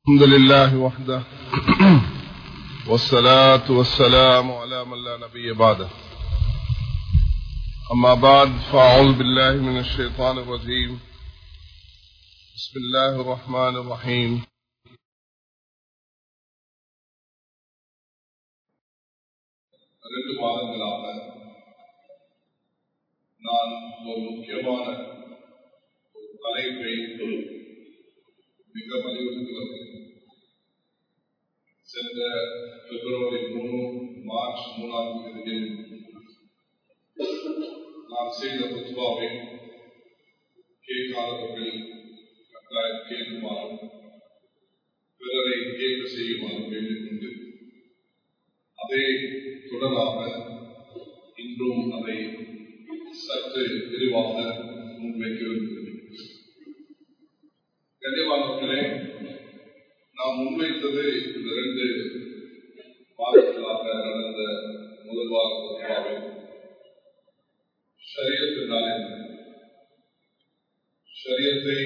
الحمد لله وحده والصلاة والسلام على من لا نبي بعده أما بعد فأعوذ بالله من الشيطان الرجيم بسم الله الرحمن الرحيم ரெண்டு மாதங்களாக நான் ஒரு முக்கியமான ஒரு தலைப்பை மிக வலியுறுத்தி வருகிறேன் சென்ற பிப்ரவரி மூணு மார்ச் மூணாம் தேதியில் நான் செய்த புத்துவாவை கேட்காதவர்கள் கட்டாயம் கேட்குமாறும் பிறரை கேட்க செய்யுமாறும் வேண்டிக்கொண்டு அதே தொடராக இன்றும் அதை சற்று விரிவாக முன்வைக்க விரும்புகிறேன் கண்ணியமானவர்களே நாம் முன்வைத்தது இந்த இரண்டு மாதங்களாக நடந்த முதல் வார பொதுவாக சரியத்தினால் என்ன சரியத்தை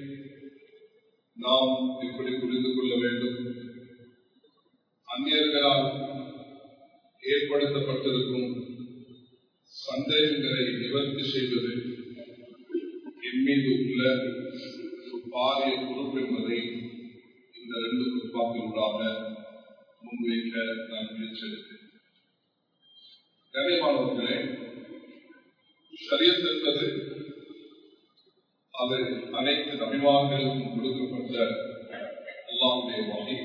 நாம் எப்படி புரிந்து கொள்ள வேண்டும் அந்நியர்களால் ஏற்படுத்தப்பட்டிருக்கும் சந்தேகங்களை நிவர்த்தி செய்வது என் மீது உள்ள பாரிய பொறுப்பு என்பதை இந்த ரெண்டு குறிப்பாக்களூடாக முன்வைக்க நான் முயற்சித்தேன் கனியமானவர்களே சரியத் என்பது அது அனைத்து நபிமார்களுக்கும் கொடுக்கப்பட்ட அல்லாவுடைய வகை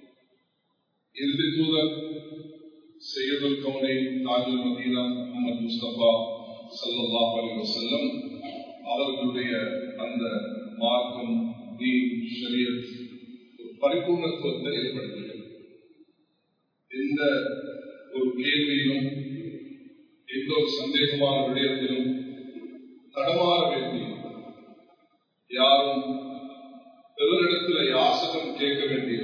இறுதி தூதர் سيد الكونين تاج المدينة محمد முஸ்தபா சல்லாஹ் அலி வசல்லம் அவர்களுடைய அந்த மார்க்கம் தீன் ஷரியத் ஒரு பரிபூர்ணத்துவத்தை ஏற்படுத்துகிறது எந்த ஒரு கேள்வியிலும் எந்த ஒரு சந்தேகமான விடயத்திலும் தடமாற வேண்டிய யாரும் பிறரிடத்தில் யாசகம் கேட்க வேண்டிய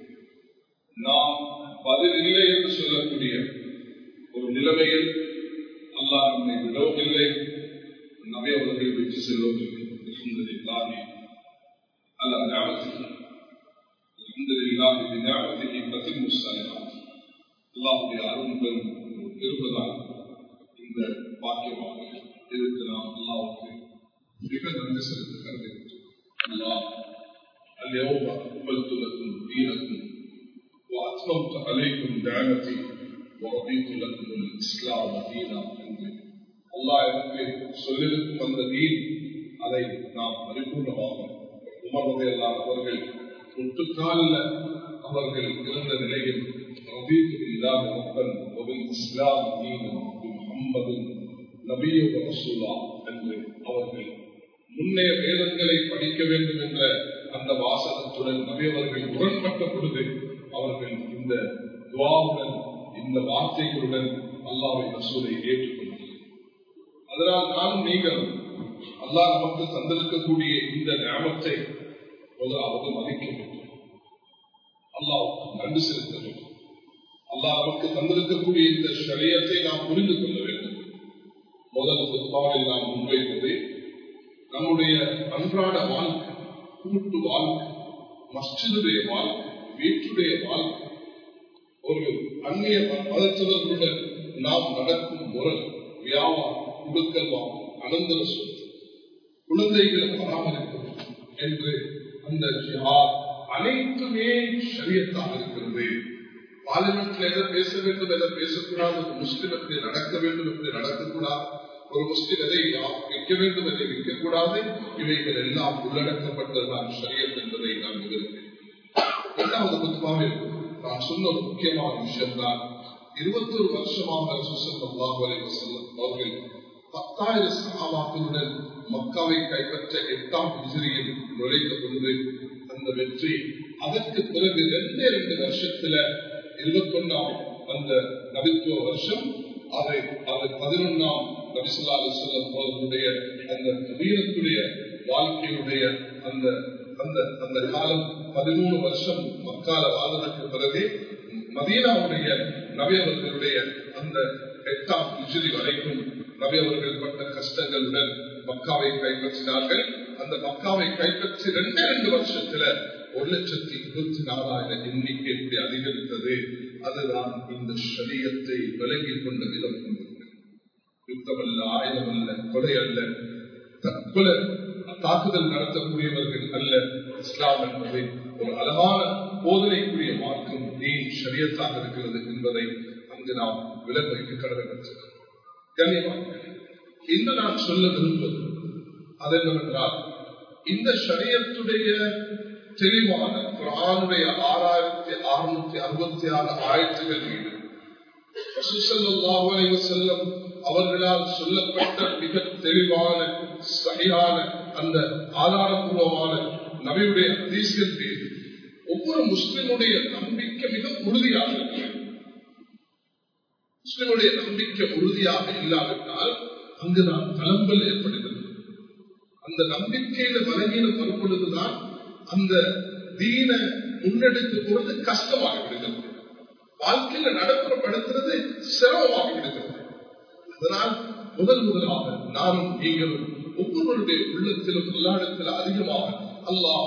நாம் பதில் இல்லை என்று சொல்லக்கூடிய ஒரு நிலைமையில் அல்லாஹ் நம்மை விடவும் இல்லை நபை அவர்கள் வெற்றி செல்லவும் இல்லை தானே அல்ல ஞாபகத்தில் அல்ஹம்துலில்லாஹ் இது ஞாபகத்தை பத்தி முஸ்தலாம் அல்லாஹுடைய அருண்கள் இருப்பதால் இந்த பாக்கியமாக இருக்கு நாம் அல்லாவுக்கு மிக நன்றி செலுத்த கருதுகின்றோம் அல்லாஹ் اليوم أقبلت لكم دينكم وأتممت عليكم نعمتي ورضيت لكم الإسلام دينا என்று அல்லாஹ் எனக்கு சொல்லிருக்கும் அந்த தீன் அதை நாம் பரிபூர்ணமாக உமர்வதை எல்லாம் அவர்கள் முட்டுக்காலில் அவர்கள் இருந்த நிலையில் ரபீத்து இல்லாத மக்கள் ஒரு இஸ்லாம் தீனும் முகம்மது நபியோக ரசூலா என்று அவர்கள் முன்னைய வேதங்களை படிக்க வேண்டும் என்ற அந்த வாசகத்துடன் நபியவர்கள் முரண்பட்ட பொழுது அவர்கள் இந்த துவாவுடன் இந்த வார்த்தைகளுடன் அல்லாவை ரசூலை ஏற்றுக்கொண்டார் அதனால் நானும் நீங்கள் அல்லாஹ் நமக்கு தந்திருக்கக்கூடிய இந்த ஞாபகத்தை முதலாவது மதிக்க வேண்டும் அல்லாவுக்கு நன்றி செலுத்த வேண்டும் அல்லாஹ் நமக்கு தந்திருக்கக்கூடிய இந்த சரியத்தை நாம் புரிந்து கொள்ள வேண்டும் முதல் புத்தாவில் நாம் முன்வைத்தது நம்முடைய அன்றாட வாழ்க்கை கூட்டு வாழ்க்கை மஸ்ஜிதுடைய வாழ்க்கை வீட்டுடைய வாழ்க்கை ஒரு அந்நிய மதத்தவர்களுடன் நாம் நடக்கும் முறை வியாபாரம் குடுக்கல் வாங்கும் அனந்தர சொத்து குழந்தைகளை பராமரிப்பது என்று அந்த ஜிஹாத் அனைத்துமே சரியத்தாக இருக்கிறது பார்லிமெண்ட்ல எதை பேச வேண்டும் எதை பேசக்கூடாது ஒரு முஸ்லிம் எப்படி நடக்க வேண்டும் எப்படி நடக்கக்கூடாது ஒரு முஸ்லிம் எதை வைக்க வேண்டும் எதை விற்கக்கூடாது இவைகள் எல்லாம் உள்ளடக்கப்பட்டதுதான் சரியத் என்பதை நான் விவரித்தேன் இரண்டாவது குத்துமாவில் நான் சொன்ன ஒரு முக்கியமான விஷயம் தான் இருபத்தொரு வருஷமாக அவர்கள் பத்தாயிரம் சகாபாக்களுடன் மக்காவை கைப்பற்ற எட்டாம் விசிறியில் நுழைந்த பொழுது அந்த வெற்றி அதற்கு பிறகு ரெண்டே ரெண்டு வருஷத்துல இருபத்தொன்னாம் அந்த நபித்துவ வருஷம் அதை அது பதினொன்னாம் நபிசுல்லா அலிசல்லம் அவர்களுடைய அந்த வீரத்துடைய வாழ்க்கையுடைய அந்த அந்த அந்த காலம் பதிமூணு வருஷம் மக்கால வாழ்வதற்கு பிறகு மதீனாவுடைய நபியவர்களுடைய அந்த எட்டாம் விஜிலி வரைக்கும் நபியவர்கள் பட்ட கஷ்டங்களுடன் மக்காவை கைப்பற்றினார்கள் அந்த மக்காவை கைப்பற்றி ரெண்டே ரெண்டு வருஷத்துல ஒரு லட்சத்தி இருபத்தி நாலாயிரம் எண்ணிக்கை எப்படி அதிகரித்தது அதுதான் இந்த சரியத்தை விலகிக் கொண்ட விதம் கொண்டது யுத்தமல்ல ஆயுதம் அல்ல கொலை அல்ல தற்கொலை தாக்குதல் நடத்தக்கூடியவர்கள் அல்ல இஸ்லாம் என்பது ஒரு அழகான போதனைக்குரிய மார்க்கம் ஏன் சரியத்தாக இருக்கிறது என்பதை அங்கு நாம் விலங்குக்கு கடமைப்பட்டிருக்கிறோம் கண்ணியமாக இன்று நான் சொல்ல விரும்புவது அது என்னவென்றால் இந்த சரியத்துடைய தெளிவான குரானுடைய ஆறாயிரத்தி அறுநூத்தி அறுபத்தி ஆறு ஆயிரத்துகள் மீது செல்லம் அவர்களால் சொல்லப்பட்ட மிக தெளிவான சரியான அந்த ஆதாரபூர்வமான நபியுடைய அதிசயம் மீது ஒவ்வொரு முஸ்லிமுடைய நம்பிக்கை மிக உறுதியாக இருக்கிறது முஸ்லிமுடைய நம்பிக்கை உறுதியாக இல்லாவிட்டால் அங்குதான் தளம்பல் ஏற்படுகிறது அந்த நம்பிக்கையில பலகீனம் வரும்பொழுதுதான் அந்த தீன முன்னெடுத்து போறது கஷ்டமாக விடுகிறது வாழ்க்கையில நடைமுறைப்படுத்துறது சிரமமாக விடுகிறது அதனால் முதல் முதலாக நானும் நீங்களும் ஒவ்வொருவருடைய உள்ளத்திலும் எல்லாஇடத்திலும் அதிகமாக அல்லாஹ்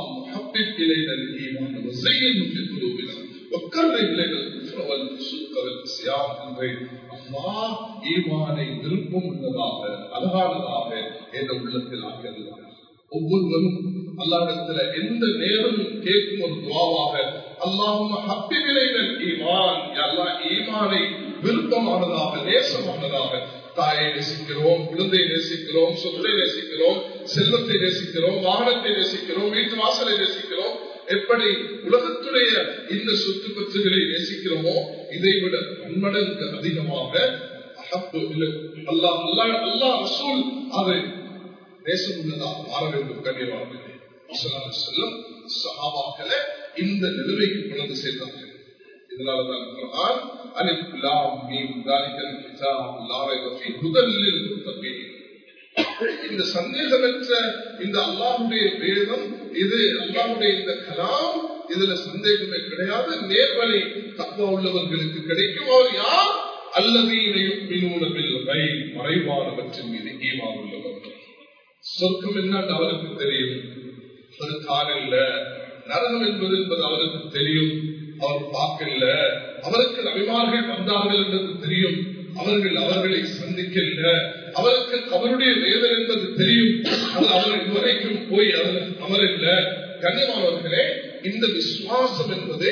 விருப்பம் உள்ளதாக அழகானதாக என்ற உள்ளத்தில் ஆகிறது ஒவ்வொருவரும் அல்லாடத்துல எந்த நேரமும் கேட்கும் ஒரு துவாவாக அல்லாஹும் ஹப்பி விளைவன் ஈமான் எல்லா ஈமானை விருப்பமானதாக நேசமானதாக தாயை நேசிக்கிறோம் குழந்தையை நேசிக்கிறோம் சொத்தை நேசிக்கிறோம் செல்வத்தை நேசிக்கிறோம் வாகனத்தை நேசிக்கிறோம் வீட்டு வாசலை நேசிக்கிறோம் எப்படி உலகத்துடைய இந்த சொத்து பற்றுகளை நேசிக்கிறோமோ இதை விட பன்மடங்கு அதிகமாக அல்லா அல்லா அல்லா ரசூல் அதை தேசம் உள்ளதாக மாற வேண்டும் கண்ணியமாக செல்லும் சகாபாக்களை இந்த நிலைமைக்கு கொண்டு சேர்த்தார்கள் இதனாலதான் குரான் அலிஃப் லாம் மீம் தாலிகல் கிதாப் லா ரைப ஃபீ ஹுதல் லில் முத்தகீன் இந்த சந்தேகமற்ற இந்த அல்லாஹ்வுடைய வேதம் இது அல்லாஹ்வுடைய இந்த கலாம் இதுல சந்தேகமே கிடையாது நேர்வழி தக்குவா உள்ளவர்களுக்கு கிடைக்கும் அவர் யார் அல்லதீனையும் மினூனவில் மறைவானவற்றின் மீது ஈமான் உள்ளவர்கள் சொர்க்கம் என்னன்னு அவருக்கு தெரியும் அது காரில்ல நரகம் என்பது என்பது அவருக்கு தெரியும் அவர் பார்க்கல அவருக்கு நபிமார்கள் வந்தார்கள் என்பது தெரியும் அவர்கள் அவர்களை சந்திக்கல அவருக்கு அவருடைய வேதல் என்பது தெரியும் அது அவர் இதுவரைக்கும் போய் அதில் அமரில்ல கண்ணியமானவர்களே இந்த விசுவாசம் என்பது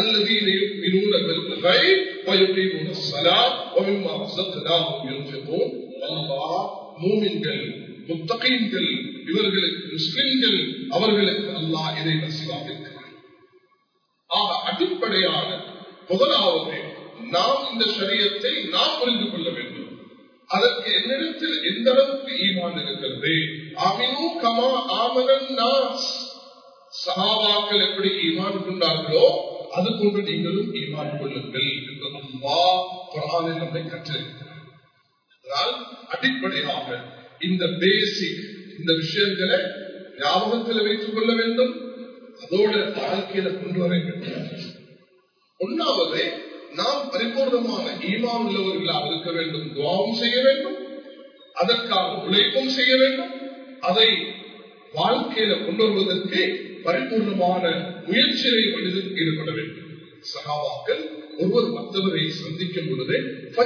அல்லது முத்தகைன்கள் இவர்களுக்கு முஸ்லிம்கள் அவர்களுக்கு அல்லாஹ் இதை நசிவாக இருக்கிறார் ஆக அடிப்படையான முதலாவது நாம் இந்த சரியத்தை நாம் புரிந்து கொள்ள வேண்டும் அதற்கு என்னிடத்தில் எந்த அளவுக்கு ஈமான் இருக்கிறது அமினு கமா ஆமனன் சகாபாக்கள் எப்படி ஈமான் கொண்டார்களோ அது கொண்டு நீங்களும் ஈமான் கொள்ளுங்கள் என்று அம்மா குரானில் நம்மை கற்றிருக்கிறார் அதனால் அடிப்படையாக இந்த பேசிக் இந்த விஷயங்களை ஞாபகத்தில் வைத்துக் கொள்ள வேண்டும் அதோட வாழ்க்கையில கொண்டு வர வேண்டும் ஒன்னாவது நாம் பரிபூர்ணமான ஈமான் உள்ளவர்களாக இருக்க வேண்டும் துவாவும் செய்ய வேண்டும் அதற்காக உழைப்பும் செய்ய வேண்டும் அதை வாழ்க்கையில கொண்டு வருவதற்கு பரிபூர்ணமான முயற்சியை மனிதன் ஈடுபட வேண்டும் சகாவாக்கள் ஒருவர் மற்றவரை சந்திக்கும் பொழுது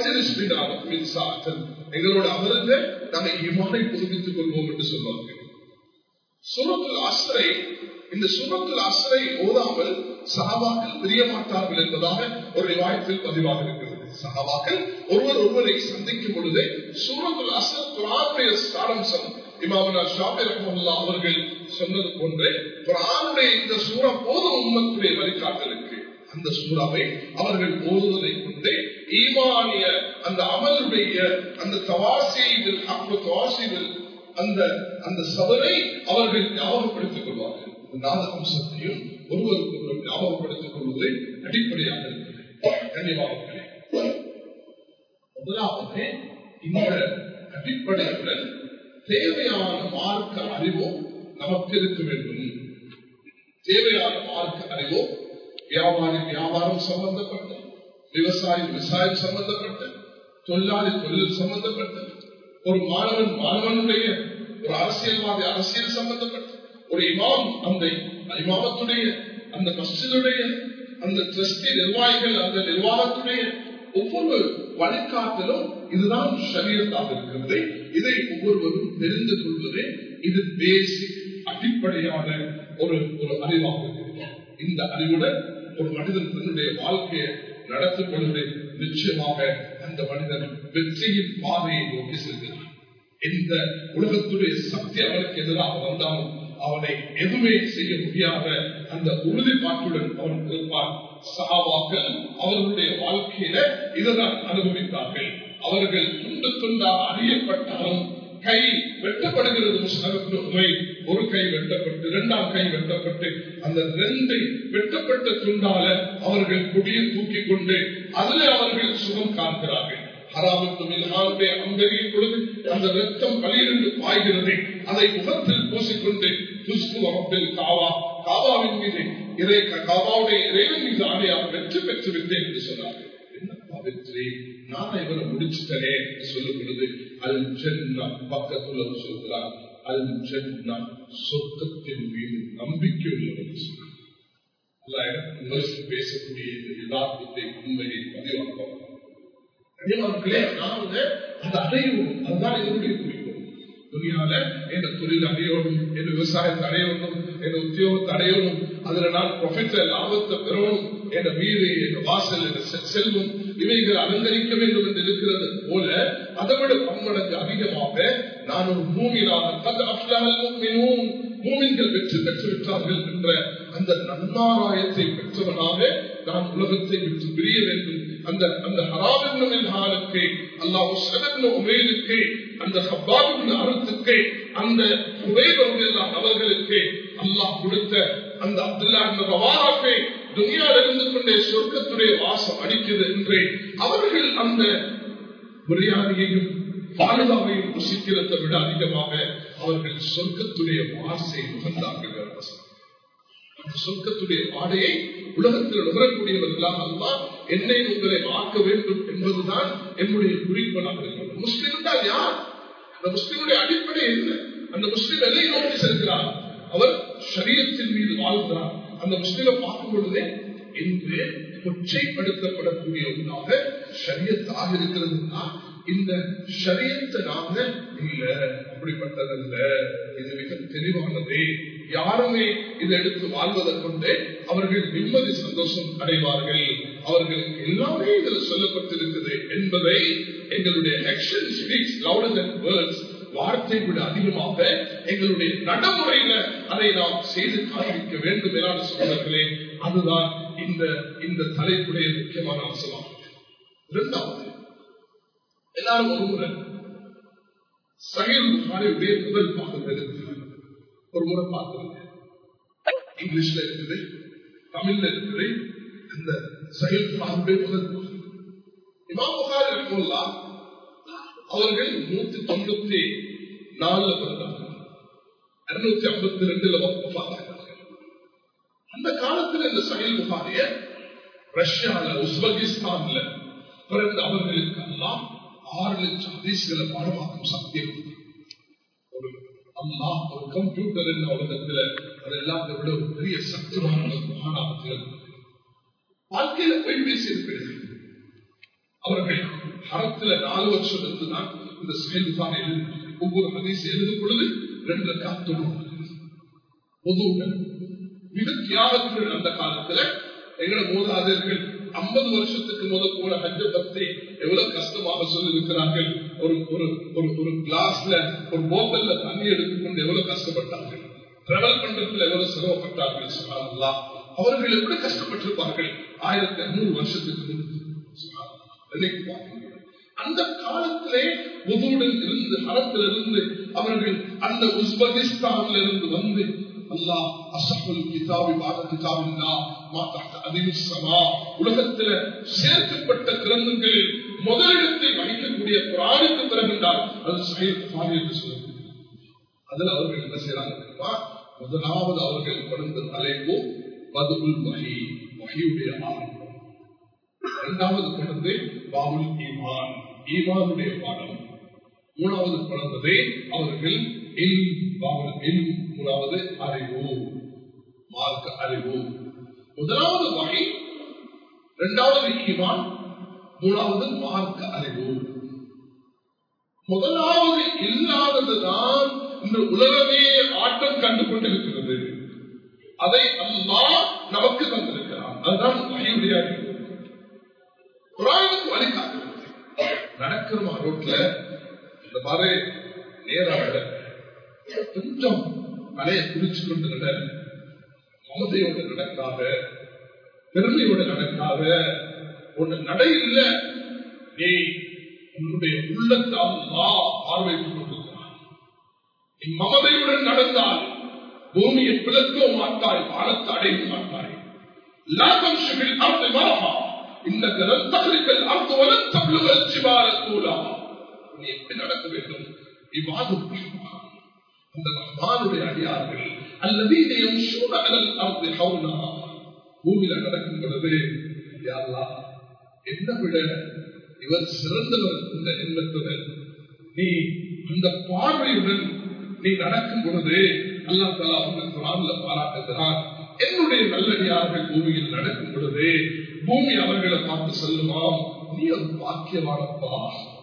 எங்களோட அமர்ந்து நாங்கள் ஈமானை புதுப்பித்துக் கொள்வோம் என்று சொல்வார்கள் சூரத்தில் அசரை இந்த சூரத்தில் அசரை ஓதாமல் சகாபாக்கள் பிரிய மாட்டார்கள் என்பதாக ஒரு விவாயத்தில் பதிவாக இருக்கிறது சகாபாக்கள் ஒருவர் ஒருவரை சந்திக்கும் பொழுது சூரத்தில் அசர் குரானுடைய சாரம்சம் இமாமனா ஷாபி ரஹமுல்லா அவர்கள் சொன்னது போன்று குரானுடைய இந்த சூரம் போதும் உண்மத்துடைய வழிகாட்டலுக்கு அந்த சூறாவை அவர்கள் ஓதுவதை கொண்டு ஈமானிய அந்த அமலுடைய அந்த தவாசியில் தவாசியில் அந்த அந்த சபரை அவர்கள் ஞாபகப்படுத்திக் கொள்வார்கள் நாலு அம்சத்தையும் ஒருவருக்கு ஒருவர் ஞாபகப்படுத்திக் கொள்வது அடிப்படையாக இருக்கிறது கண்ணியமாக முதலாவது இந்த அடிப்படையுடன் தேவையான மார்க்க அறிவும் நமக்கு இருக்க வேண்டும் தேவையான மார்க்க அறிவோ வியாபாரி வியாபாரம் சம்பந்தப்பட்ட விவசாயி விவசாயம் சம்பந்தப்பட்ட தொழிலாளி தொழில் சம்பந்தப்பட்ட ஒரு மாணவன் மாணவனுடைய ஒரு அரசியல்வாதி அரசியல் சம்பந்தப்பட்ட ஒரு இமாம் அந்த இமாமத்துடைய அந்த மஸ்ஜிதுடைய அந்த டிரஸ்டி நிர்வாகிகள் அந்த நிர்வாகத்துடைய ஒவ்வொரு வழிகாட்டிலும் இதுதான் சரீரத்தாக இருக்கிறது இதை ஒவ்வொருவரும் தெரிந்து கொள்வது இது பேசிக் அடிப்படையான ஒரு ஒரு அறிவாக இருக்கிறது இந்த அறிவுடன் ஒரு மனிதன் தன்னுடைய வாழ்க்கையை நடத்தும் பொழுது நிச்சயமாக அந்த மனிதன் வெற்றியின் பாதையை நோக்கி செல்கிறான் எந்த உலகத்துடைய சக்தி அவனுக்கு எதிராக வந்தாலும் அவனை எதுவுமே செய்ய முடியாத அந்த உறுதிப்பாட்டுடன் அவன் இருப்பான் சகாவாக்கள் அவர்களுடைய வாழ்க்கையில இதுதான் அனுபவித்தார்கள் அவர்கள் துண்டு துண்டாக அறியப்பட்டாலும் கை வெட்டப்படுகிறது முஸ்லகத்திலுமை ஒரு கை வெட்டப்பட்டு இரண்டாம் கை வெட்டப்பட்டு அந்த ரெண்டை வெட்டப்பட்ட துண்டால அவர்கள் கொடியை தூக்கி கொண்டு அதில் அவர்கள் சுகம் காண்கிறார்கள் அம்பெறியும் பொழுது அந்த ரத்தம் பலியிருந்து பாய்கிறது அதை முகத்தில் பூசிக்கொண்டு காவா காவாவின் மீது இறை காவாவுடைய இறைவன் மீது ஆணையாக வெற்றி பெற்று விட்டேன் என்று சொன்னார்கள் என்னப்பா வெற்றி நான் இவரை முடிச்சுட்டனே என்று சொல்லும் பொழுது அல் ஜென்னா பக்கத்துல சொல்கிறார் அல் ஜென்னா சொர்க்கத்தின் மீது நம்பிக்கை உள்ளவர் சொன்னார் பேசக்கூடிய இந்த யதார்த்தத்தை உண்மையை பதிவாக்குவாங்க அதே நாங்க அதை அடையணும் அதுதான் என்னுடைய குறிக்கோள் துணியால என் தொழில் அடையணும் என் விவசாயத்தை அடையணும் என் உத்தியோகத்தை அடையணும் அதுல நான் ப்ரொஃபிட்ட லாபத்தை பெறணும் என் வீடு என் வாசல் என் செல்வம் இவைகள் அலங்கரிக்க வேண்டும் என்று இருக்கிறது போல அதை விட பன்மடங்கு அதிகமாக நான் ஒரு மூமினாக மூமின்கள் வெற்றி பெற்று விட்டார்கள் என்ற அந்த நன்மாராயத்தை பெற்றவனாக நான் உலகத்தை விட்டு பிரிய வேண்டும் அந்த அந்த ஹராபின்னுக்கு அல்லாஹ் சிறந்த உமேலுக்கு அந்த ஹப்பாபின் அறுத்துக்கு அந்த உபயோகம் அவர்களுக்கு அல்லாஹ் கொடுத்த அந்த அப்துல்லா ரவாராக்கை துனியாவில் இருந்து கொண்டே சொர்க்கத்துடைய வாசம் அடிக்கிறது என்று அவர்கள் அந்த பிரியாணியையும் பாலுதாவையும் ருசிக்கிறதை விட அதிகமாக அவர்கள் சொர்க்கத்துடைய வாசை நுகர்ந்தார்கள் அந்த சொர்க்கத்துடைய வாடையை உலகத்தில் நுகரக்கூடியவர்களாக அல்லா என்னை உங்களை ஆக்க வேண்டும் என்பதுதான் என்னுடைய குறிக்கோளாக இருக்கிறது முஸ்லிம் என்றால் யார் அந்த முஸ்லிமுடைய அடிப்படை என்ன அந்த முஸ்லிம் எல்லை நோக்கி செல்கிறார் அவர் சரீரத்தின் மீது வாழ்கிறார் அந்த முஸ்லிமை பார்க்கும் பொழுதே இன்று கொச்சைப்படுத்தப்படக்கூடிய ஒன்றாக சரியத்தாக இருக்கிறதுனா இந்த சரியத்தை நாங்க இல்ல அப்படிப்பட்டதல்ல இது மிக தெளிவானது யாருமே இதை எடுத்து வாழ்வதை கொண்டு அவர்கள் நிம்மதி சந்தோஷம் அடைவார்கள் அவர்களுக்கு எல்லாமே இதில் சொல்லப்பட்டிருக்குது என்பதை எங்களுடைய action speaks louder than words வார்த்தை விட அதிகமாக எங்களுடைய நடைமுறையில அதை நாம் செய்து காண்பிக்க வேண்டும் என சொல்றார்களே அதுதான் இந்த இந்த தலைப்புடைய முக்கியமான அம்சமாகும் இரண்டாவது எல்லாரும் ஒரு முறை சகில் புகாரியுடைய முதல் பாகத்தில் ஒரு முறை பார்க்கிறாங்க இங்கிலீஷ்ல இருக்குது தமிழ்ல இருக்குது அந்த சகில் புகாருடைய முதல் இமாம் புகாரி ரஹமுல்லா அவர்கள் நூத்தி தொண்ணூத்தி நாலுல பிறந்தார்கள் இருநூத்தி ஐம்பத்தி ரெண்டுல அந்த காலத்துல இந்த சகில் புகாரிய ரஷ்யால உஸ்பெகிஸ்தான்ல பிறந்த அவர்களுக்கு எல்லாம் ஆறு லட்சம் அதிசயங்களை பாடமாக்கும் சத்தியம் ஒரு அம்மா ஒரு கம்ப்யூட்டர் என்ன உலகத்துல அது எல்லாத்தை விட ஒரு பெரிய சக்திமான மகானாபத்தில் வாழ்க்கையில போய் பேசியிருக்கிறது அவர்கள் ஹரத்துல நாலு வருஷம் இருந்துதான் இந்த செயல்பாடு எழுதி ஒவ்வொரு ஹதீஸ் எழுதும் பொழுது ரெண்டு காத்துடும் பொதுவுடன் மிக தியாகத்துடன் அந்த காலத்துல எங்களை மூதாதையர்கள் ஐம்பது வருஷத்துக்கு முதல் போல ஹஜ்ஜ பத்தி எவ்வளவு கஷ்டமாக சொல்லியிருக்கிறார்கள் ஒரு ஒரு ஒரு ஒரு கிளாஸ்ல ஒரு போத்தல்ல தண்ணி எடுத்துக்கொண்டு எவ்வளவு கஷ்டப்பட்டார்கள் டிராவல் பண்றதுல எவ்வளவு சிரமப்பட்டார்கள் சொன்னாங்களா அவர்கள் எப்படி கஷ்டப்பட்டிருப்பார்கள் ஆயிரத்தி ஐநூறு வருஷத்துக்கு முன்பு அந்த காலத்திலே உதவுடன் இருந்து ஹரத்திலிருந்து அவர்கள் அந்த உஸ்பெகிஸ்தான்ல இருந்து வந்து அல்லாஹ் அசபுல் கிதாபி பாத கிதாபில்லா அதிசமா உலகத்துல சேர்க்கப்பட்ட கிரந்தங்களில் முதலிடத்தை வகிக்கக்கூடிய பிராணிக்கு பிறகுண்டால் அது சகைப்பாரி என்று சொல்லுங்க அதுல அவர்கள் என்ன செய்யறாங்க முதலாவது அவர்கள் பிறந்த தலைப்பு பதுகுல் வகை வகையுடைய ஆரம்பம் இரண்டாவது பிறந்து பாபுல் ஈமான் ஈமானுடைய பாடம் மூணாவது பிறந்ததே அவர்கள் மூணாவது அறிவு மார்க்க அறிவு முதலாவது வகை இரண்டாவது ஈமான் மூணாவது மார்க்க அறிவு முதலாவது இல்லாததுதான் இந்த உலகமே ஆட்டம் கண்டு கொண்டிருக்கிறது அதை அல்லா நமக்கு தந்திருக்கிறான் அதுதான் வகையுடைய அறிவு குரானுக்கு வழிகாட்டுறது நடக்கிறோமா ரோட்ல இந்த மாதிரி நேராக கொஞ்சம் தலையை குடிச்சு கொண்டு நட மமதையோடு நடக்காத பெருமையோடு நடக்காத ஒன்று நடை இல்லை நீ உன்னுடைய உள்ளத்தால் பார்வைக்கு கொண்டிருக்கிறான் நீ மமதையுடன் நடந்தால் பூமியை பிளக்கோ மாட்டாய் வானத்தை அடைய மாட்டாய் லாபம் ஷிபில் அர்த்த மரஹா இந்த தகலிக்கல் அர்த்த வலன் தப்ளுகள் ஜிபால கூலா நீ எப்படி நடக்க வேண்டும் இவ்வாறு அந்த ரஹ்மானுடைய அடியார்கள் அல்லது இதையும் சூழல் அர்த்த ஹவுனா பூமியில நடக்கும் பொழுது யாரா என்ன விட இவர் சிறந்தவர் இந்த எண்ணத்துடன் நீ அந்த பார்வையுடன் நீ நடக்கும் பொழுது அல்லா தலா உங்க குரான்ல பாராட்டுகிறார் என்னுடைய நல்லடியார்கள் பூமியில் நடக்கும் பொழுது பூமி அவர்களை பார்த்து சொல்லுமாம் நீ ஒரு பாக்கியவானப்பா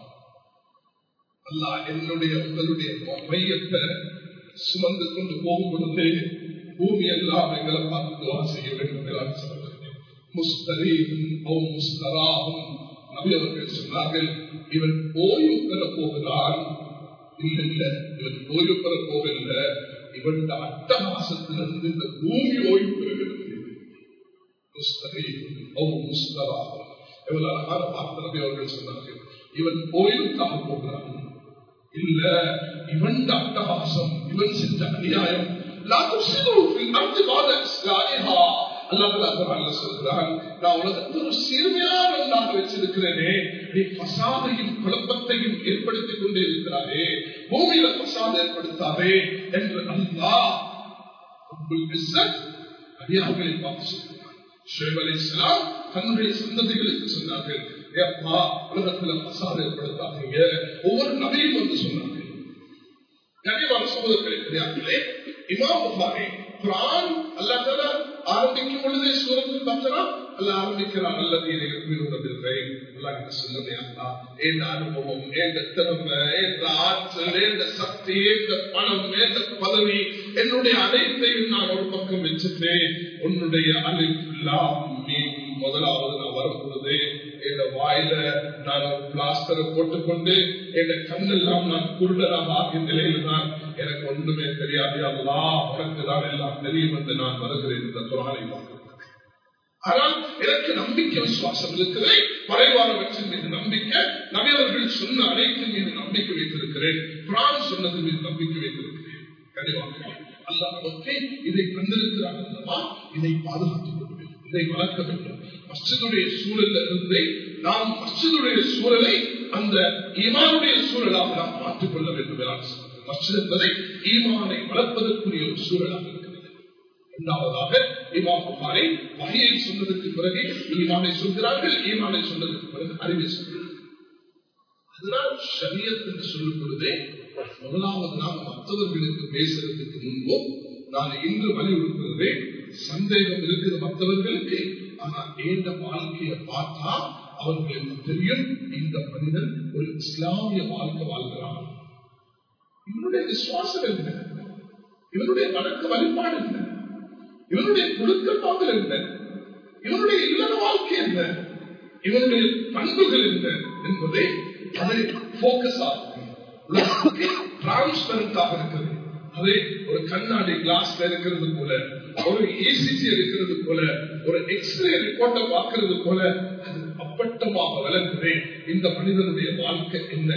அல்லா என்னுடைய உங்களுடைய மையத்தை சுமந்து கொண்டு போகும் பொழுது பூமி எல்லாம் எங்களை பார்த்து துவா செய்ய வேண்டும் எல்லாம் சொல்லுங்கள் முஸ்தரீகும் முஸ்தராகும் நபி அவர்கள் சொன்னார்கள் இவன் ஓய்வு பெற போகிறான் இல்ல இல்ல இவன் ஓய்வு பெற போகல இவன் அட்டமாசத்திலிருந்து இந்த பூமி ஓய்வு பெறுகிறது எவ்வளவு அழகான வார்த்தை நபி அவர்கள் சொன்னார்கள் இவன் ஓய்வுக்காக போகிறான் இல்ல இவன் அட்டகாசம் இவன் செஞ்ச அநியாயம் لا تفسدوا في الارض بعد اصلاحها சொல்றான் நான் உலகத்தில் ஒரு சீர்மையான ஒன்றாக வச்சிருக்கிறேனே நீ பசாதையும் குழப்பத்தையும் ஏற்படுத்திக் கொண்டே இருக்கிறாரே பூமியில பசாத ஏற்படுத்தாதே என்று அல்லா அடியார்களை பார்த்து சொல்கிறான் ஷேப் அலி இஸ்லாம் தன்னுடைய சந்ததிகளுக்கு சொன்னார்கள் ஏப்பா உலகத்துல பசாத ஏற்படுத்தாதீங்க ஒவ்வொரு நபியும் வந்து சொன்னார்கள் கனிவான சகோதரர்களை கிடையாதுலே இமாம் புகாரி குரான் அல்லா தலா ஆரம்பிக்கும் பொழுதே சூரத்தில் பார்த்தனா அல்ல ஆரம்பிக்கிறான் அல்லது இருக்கிறேன் அல்லாஹ் சொல்லுதே அல்லா என் அனுபவம் எந்த திறமை எந்த ஆற்றல் எந்த சக்தி எந்த பணம் எந்த பதவி என்னுடைய அனைத்தையும் நான் ஒரு பக்கம் வச்சுட்டேன் உன்னுடைய அழிப்பெல்லாம் நீ முதலாவது நான் வரும்பொழுது என் வாயில நான் ஒரு பிளாஸ்டரை போட்டுக்கொண்டு என் கண்ணெல்லாம் நான் குருடராக ஆகிய நிலையில் தான் எனக்கு ஒன்றுமே தெரியாது அல்லா உனக்கு தான் எல்லாம் தெரியும் என்று நான் வருகிறேன் இந்த துறானை ஆனால் எனக்கு நம்பிக்கை விசுவாசம் இருக்கிறது மறைவானவற்றின் மீது நம்பிக்கை நபியவர்கள் சொன்ன அனைத்தின் மீது நம்பிக்கை வைத்திருக்கிறேன் பிரான் சொன்னது மீது நம்பிக்கை வைத்திருக்கிறேன் கனிவாக அல்லா நமக்கு இதை தந்திருக்கிறார் அல்லவா இதை பாதுகாத்துக் கொள்ள வேண்டும் இதை வளர்க்க வேண்டும் மஸ்ஜிதுடைய சூழல்ல இருந்து நாம் மஸ்ஜிதுடைய சூழலை அந்த ஈமானுடைய சூழலாக நாம் மாற்றிக் கொள்ள வேண்டும் மஸ்ஜித் என்பதை ஈமானை வளர்ப்பதற்குரிய ஒரு சூழலாக இருக்கிறது இரண்டாவதாக இமாம் புகாரை வகையை சொன்னதற்கு பிறகு ஈமானை சொல்கிறார்கள் ஈமானை சொன்னதற்கு பிறகு அறிவை சொல்கிறார்கள் அதனால் ஷரியத் என்று சொல்லும் பொழுதே முதலாவது நாம் மற்றவர்களுக்கு பேசுறதுக்கு முன்பும் நான் இன்று வலியுறுத்துகிறதே சந்தேகம் இருக்கிற மற்றவர்களுக்கு ஆனா ஏந்த வாழ்க்கையை பார்த்தா அவர்களுக்கு தெரியும் இந்த மனிதன் ஒரு இஸ்லாமிய வாழ்க்கை வாழ்கிறான் இவனுடைய விசுவாசம் என்ன இவனுடைய வழக்க வழிபாடு என்ன இவனுடைய குழுக்கள் பாங்கள் என்ன இவனுடைய இல்லற வாழ்க்கை என்ன இவனுடைய பண்புகள் என்ன என்பதை அதை போக்கஸ் ஆகும் டிரான்ஸ்பரண்டாக இருக்கிறது அதே ஒரு கண்ணாடி கிளாஸ்ல இருக்கிறது போல ஒரு ஏசிஜி இருக்கிறது போல ஒரு எக்ஸ்ரே ரிப்போர்ட்டை பார்க்கிறது போல அது அப்பட்டமாக விளங்குது இந்த மனிதனுடைய வாழ்க்கை என்ன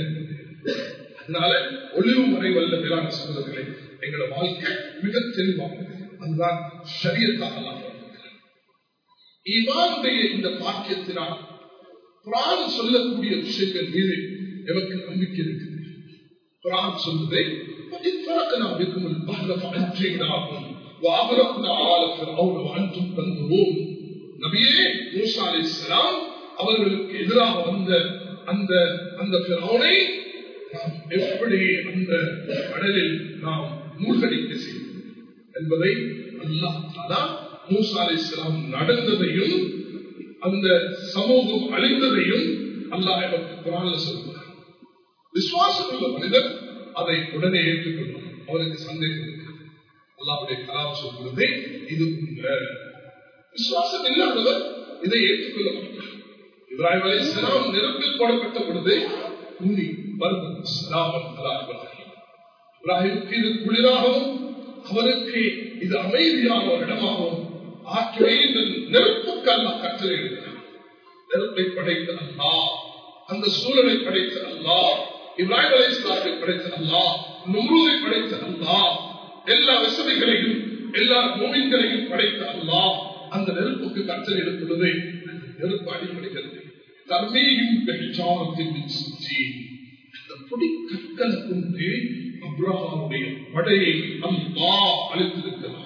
அதனால ஒளிவு மறைவல்ல மேலான சகோதரர்களே எங்களோட வாழ்க்கை மிக தெளிவானது அதுதான் சரியத்தாக இவானுடைய இந்த பாக்கியத்தினால் குரான் சொல்லக்கூடிய விஷயங்கள் மீது எமக்கு நம்பிக்கை இருக்குது குரான் சொல்வதை فرقنا بكم البحر فأنجيناكم وأغرقنا آل فرعون وأنتم تنظرون நபியே மூசா அலைஹிஸ்ஸலாம் அவர்களுக்கு எதிராக வந்த அந்த அந்த பிரௌனை நாம் எப்படி அந்த கடலில் நாம் மூழ்கடிக்க செய்வோம் என்பதை அல்லாஹ் தாலா மூசா அலை இஸ்லாம் நடந்ததையும் அந்த சமூகம் அழிந்ததையும் அல்லாஹ் எனக்கு குரான்ல சொல்கிறார் விசுவாசம் உள்ள மனிதர் அதை உடனே ஏற்றுக்கொள்வார் அவருக்கு சந்தேகம் இருக்கிறது அல்லாவுடைய கலாம் சொல்கிறது இது உண்மை விசுவாசம் இல்லாதவர் இதை ஏற்றுக்கொள்ள மாட்டார் இப்ராஹிம் அலி இஸ்லாம் நெருப்பில் போடப்பட்ட பொழுது கூலி வருவது சலாமன் அலா இப்ராஹிம் இப்ராஹிமுக்கு இது குளிராகவும் அவருக்கு இது அமைதியான ஒரு இடமாகவும் ஆற்றலை இந்த நெருப்புக்கு அல்ல கட்டளை நெருப்பை படைத்த அல்லா அந்த சூழலை படைத்த அல்லா இப்ராஹிம் அலி இஸ்லாத்தை படைத்த அல்லா நும்ருதை படைத்த அல்லா எல்லா வசதிகளையும் எல்லா மூமின்களையும் படைத்த அல்லா அந்த நெருப்புக்கு கற்றல் எடுத்துள்ளது நெருப்பு அடிப்படுகிறது தர்மீயும் பெற்றாரத்தின் அந்த பொடி கற்களை கொண்டு அப்ரஹாமுடைய படையை அல்லா அளித்திருக்கிறார்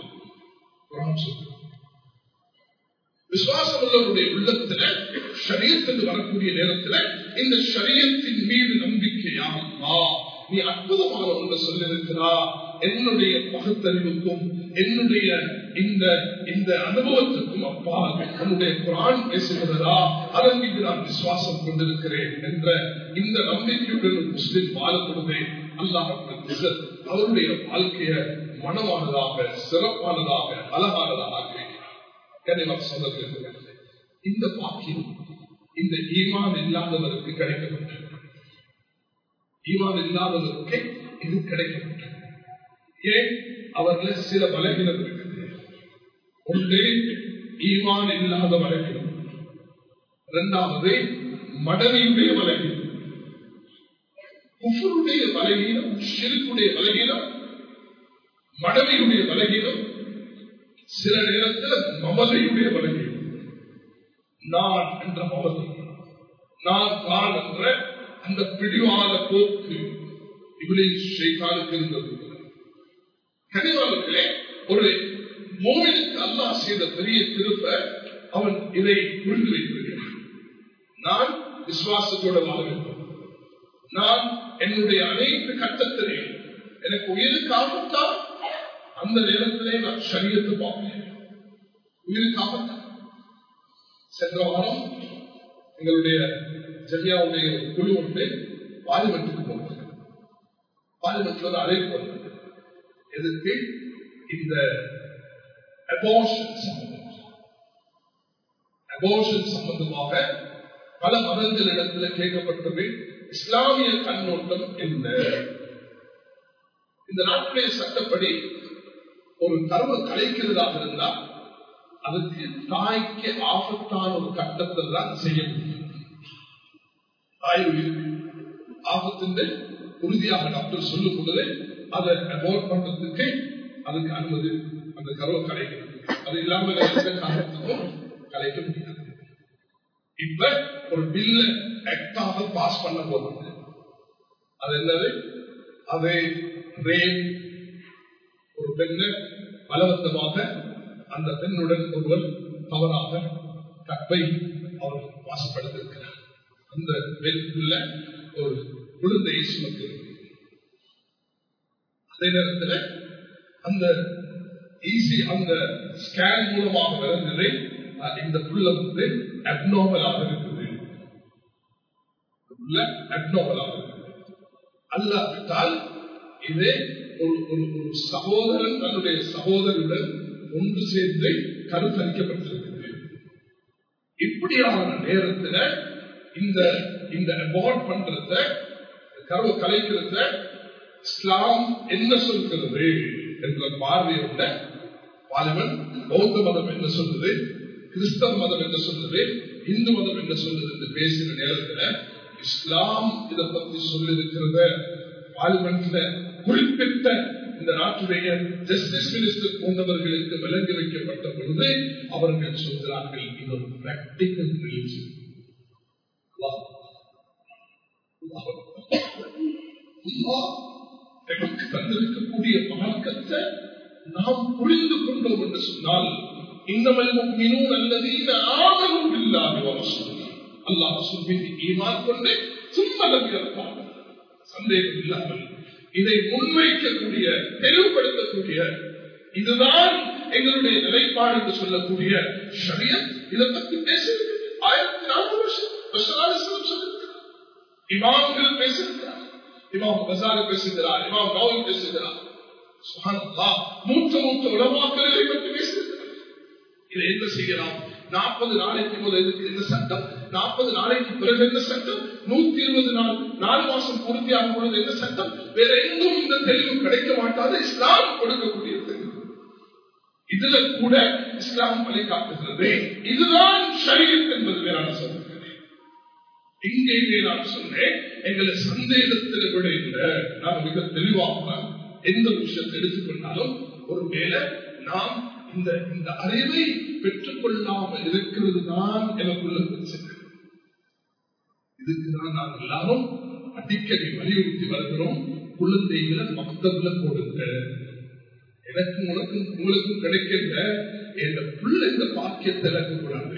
விசுவாசம் உள்ளவருடைய உள்ளத்துல ஷரியத்துக்கு வரக்கூடிய நேரத்துல இந்த ஷரியத்தின் மீது நம்பிக்கையா நீ அற்புதமான ஒன்று சொல்லியிருக்கிறா என்னுடைய பகுத்தறிவுக்கும் என்னுடைய இந்த இந்த அனுபவத்துக்கும் அப்பா என்னுடைய குரான் பேசுகிறதா அதன் மீது நான் விசுவாசம் கொண்டிருக்கிறேன் என்ற இந்த நம்பிக்கையுடன் ஒரு முஸ்லிம் வாழப்படுவே அல்லாஹ் அவருடைய வாழ்க்கைய மனமானதாக சிறப்பானதாக அழகானதாக ஆக்கியிருக்கிறார் சொல்ல இந்த பாக்கியம் இந்த ஈமான் இல்லாதவருக்கு கிடைக்கப்பட்டது ஈமான் இல்லாதவருக்கு இது கிடைக்கப்பட்டது ஏன் அவர்கள் சில பலகீனம் இருக்குது ஒன்று ஈமான் இல்லாத பலகீனம் இரண்டாவது மடவியுடைய பலகீனம் குஃபருடைய பலகீனம் ஷிருக்குடைய பலகீனம் மடவியுடைய பலகீனம் சில நேரத்தில் மமதையுடைய பலகீனம் நான் என்ற மமதை நான் தான் என்ற அந்த பிடிவாத போக்கு இவளில் ஷேகானுக்கு இருந்தது கனிவாளர்களே ஒரு மோவிலுக்கு அல்லாஹ் செய்த பெரிய திருப்ப அவன் இதை புரிந்து வைத்திருக்கிறான் நான் விசுவாசத்தோட வாழ வேண்டும் நான் என்னுடைய அனைத்து கட்டத்திலையும் எனக்கு உயிருக்கு ஆபத்தா அந்த நேரத்திலே நான் சரியத்தை பார்ப்பேன் உயிருக்கு ஆபத்தா சென்ற வாரம் எங்களுடைய ஜெரியாவுடைய குழு ஒன்று பார்லிமெண்ட்டுக்கு போனது பார்லிமெண்ட்ல ஒரு அழைப்பு வந்தது எதுக்கு இந்த அபோஷன் அபோஷன் சம்பந்தமாக பல மதங்களிடத்தில் கேட்கப்பட்டது இஸ்லாமிய கண்ணோட்டம் என்ன இந்த நாட்டுடைய சட்டப்படி ஒரு கருவை கலைக்கிறதாக இருந்தால் அதுக்கு தாய்க்கு ஆபத்தான ஒரு கட்டத்தில் தான் செய்ய முடியும் தாய் உயிர் ஆபத்தின் உறுதியாக டாக்டர் சொல்லும் பொழுது அதை அவாய்ட் பண்றதுக்கு அதுக்கு அனுமதி அந்த கருவை கலைக்கிறது அது இல்லாமல் எந்த காரணத்துக்கும் கலைக்க முடியாது இப்ப ஒரு பில்ல ஆக்டாக பாஸ் பண்ண போறது அது என்னது அதை ரேப் ஒரு பெண்ணை பலவந்தமாக அந்த பெண்ணுடன் ஒருவர் தவறாக கற்பை அவர் வாசப்படுத்திருக்கிறார் அந்த பெண்ணுள்ள ஒரு குழந்தையை சுமக்கிறது அதே நேரத்தில் அந்த ஈஸி அந்த ஸ்கேன் மூலமாக விளங்குது இந்த புள்ள வந்து அப்னோமலாக இருக்குது அப்னோமலாக இருக்குது அல்லாவிட்டால் இது ஒரு ஒரு சகோதரன் தன்னுடைய சகோதரனுடன் ஒன்று சேர்ந்து கருத்தரிக்கப்பட்டிருக்கிறது இப்படியான நேரத்தில் இந்த இந்த அவாய்ட் பண்றத கருவை கலைக்கிறத இஸ்லாம் என்ன சொல்கிறது என்ற பார்வையுள்ள பாலிவன் பௌத்த மதம் என்ன சொல்றது கிறிஸ்தவ மதம் என்ன சொல்றது இந்து மதம் என்ன சொல்றது என்று பேசின நேரத்தில் இஸ்லாம் இதை பத்தி சொல்லிருக்கிறத பார்லிமெண்ட்ல குறிப்பிட்ட இந்த நாட்டுடைய ஜஸ்டிஸ் மினிஸ்டர் போன்றவர்களுக்கு விளங்கி வைக்கப்பட்ட பொழுது அவர்கள் சொல்கிறார்கள் இது ஒரு பிராக்டிக்கல் ரிலீஜன் எனக்கு தந்திருக்கக்கூடிய மார்க்கத்தை நாம் புரிந்து கொண்டோம் என்று சொன்னால் இன்னமல் முக்மினூன் அல்லதீன ஆமனும் இல்லாத அல்லாஹ் சொல்லி ஈமான் கொண்டு சும்மலம் இருப்பார் சந்தேகம் இல்லாமல் இதை முன்வைக்கக்கூடிய தெளிவுபடுத்தக்கூடிய இதுதான் எங்களுடைய நிலைப்பாடு என்று சொல்லக்கூடிய ஷரியத் இதை பற்றி பேசியிருக்கு ஆயிரத்தி நானூறு வருஷம் ரசூலுல்லாஹி சொல்லியிருக்கிறார் இமாம்கள் பேசியிருக்கிறார் இமாம் பசார் பேசுகிறார் இமாம் நவல் பேசுகிறார் சுப்ஹானல்லாஹ் மூத்த மூத்த உலமாக்கள் இதை பற்றி பேசியிருக்கிறார் இதை என்ன செய்யலாம் நாற்பது நாளைக்கு முதல் இதுக்கு என்ன சட்டம் நாற்பது நாளைக்கு பிறகு என்ன சட்டம் நூத்தி இருபது நாள் நாலு மாசம் பூர்த்தியாகும் பொழுது என்ன சட்டம் வேற எங்கும் இந்த தெளிவு கிடைக்க மாட்டாது இஸ்லாம் கொடுக்கக்கூடிய தெளிவு இதுல கூட இஸ்லாம் வழிகாட்டுகிறது இதுதான் ஷரியத் என்பது வேறான சொல்லுகிறேன் இங்கே நான் சொன்னேன் எங்களை சந்தேகத்தில் விட இல்லை நான் மிக தெளிவாக எந்த விஷயத்தை எடுத்துக்கொண்டாலும் ஒருவேளை நாம் இந்த இந்த அறிவை பெற்றுக் கொள்ளாமல் இருக்கிறது தான் எனக்குள்ள பிரச்சனை இதுக்குதான் நாம் எல்லாரும் அடிக்கடி வலியுறுத்தி வருகிறோம் குழந்தைகளை மக்தብல போடுங்க எனக்கு உனக்கும் உங்களுக்கும் கிடைக்கின்ற என் பிள்ளை இந்த பாக்கியத்தை இழக்கக்கூடாது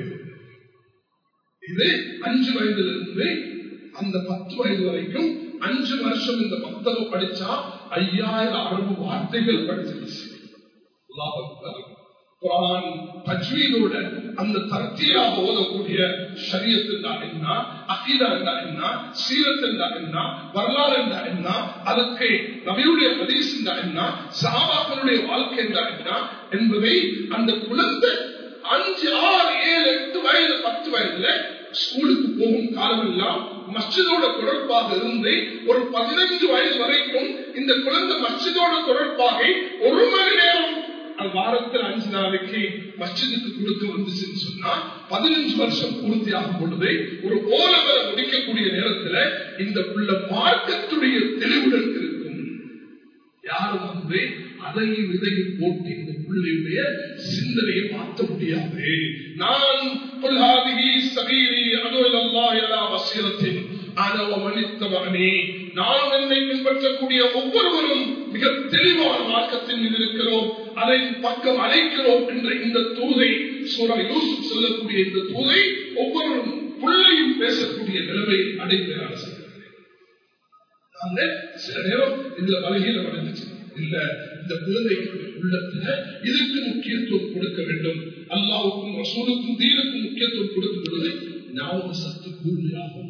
இது அஞ்சு வயதுல இருந்து அந்த பத்து வயது வரைக்கும் அஞ்சு வருஷம் இந்த மக்தப படிச்சா ஐயாயிரம் அரபு வார்த்தைகள் படிச்சிருச்சு அல்லாஹ் அக்பர். குரான் தஜ்வீதோட அந்த தர்த்தியாக ஓதக்கூடிய ஷரியத் என்றா என்ன அகீதா என்றா என்ன சீரத் என்றா என்ன வரலாறு என்றா என்ன அதுக்கு நபியுடைய ஹதீஸ் என்றா என்ன சஹாபாக்களுடைய வாழ்க்கை என்றா என்ன என்பதை அந்த குழந்தை அஞ்சு ஆறு ஏழு எட்டு வயது பத்து வயதுல ஸ்கூலுக்கு போகும் காலமெல்லாம் மஸ்ஜிதோட தொடர்பாக இருந்து ஒரு பதினைஞ்சு வயது வரைக்கும் இந்த குழந்தை மஸ்ஜிதோட தொடர்பாக ஒரு மணி நேரம் அது வாரத்தில் அஞ்சு நாளைக்கு மஸ்ஜிதுக்கு கொடுத்து வந்துச்சுன்னு சொன்னா பதினஞ்சு வருஷம் பூர்த்தியாகும் பொழுது ஒரு ஓலவரை முடிக்கக்கூடிய நேரத்துல இந்த புள்ள மார்க்கத்துடைய தெளிவுடன் இருக்கும் யாரும் வந்து அதையும் இதையும் போட்டு இந்த பிள்ளையுடைய சிந்தனையை மாற்ற முடியாது நான் புல்ஹாதிகி சபீரி அதுவல்லா எல்லா வசீலத்தின் மனித்தவனே நாம் என்னை பின்பற்றக்கூடிய ஒவ்வொருவரும் மிக தெளிவான மார்க்கத்தின் மீது இருக்கிறோம் அதை பக்கம் அழைக்கிறோம் என்ற இந்த தூதை சூரா யூசுப் சொல்லக்கூடிய இந்த தூதை ஒவ்வொருவரும் பிள்ளையும் பேசக்கூடிய நிலைமை அடைகிறார் சில நேரம் இதுல பலகீனம் அடைஞ்சிச்சு இல்ல இந்த குழந்தைகளுடைய உள்ளத்துல இதுக்கு முக்கியத்துவம் கொடுக்க வேண்டும் அல்லாவுக்கும் ரசூலுக்கும் தீனுக்கும் முக்கியத்துவம் கொடுக்கும் பொழுது ஞாபக சத்து கூர்மையாகும்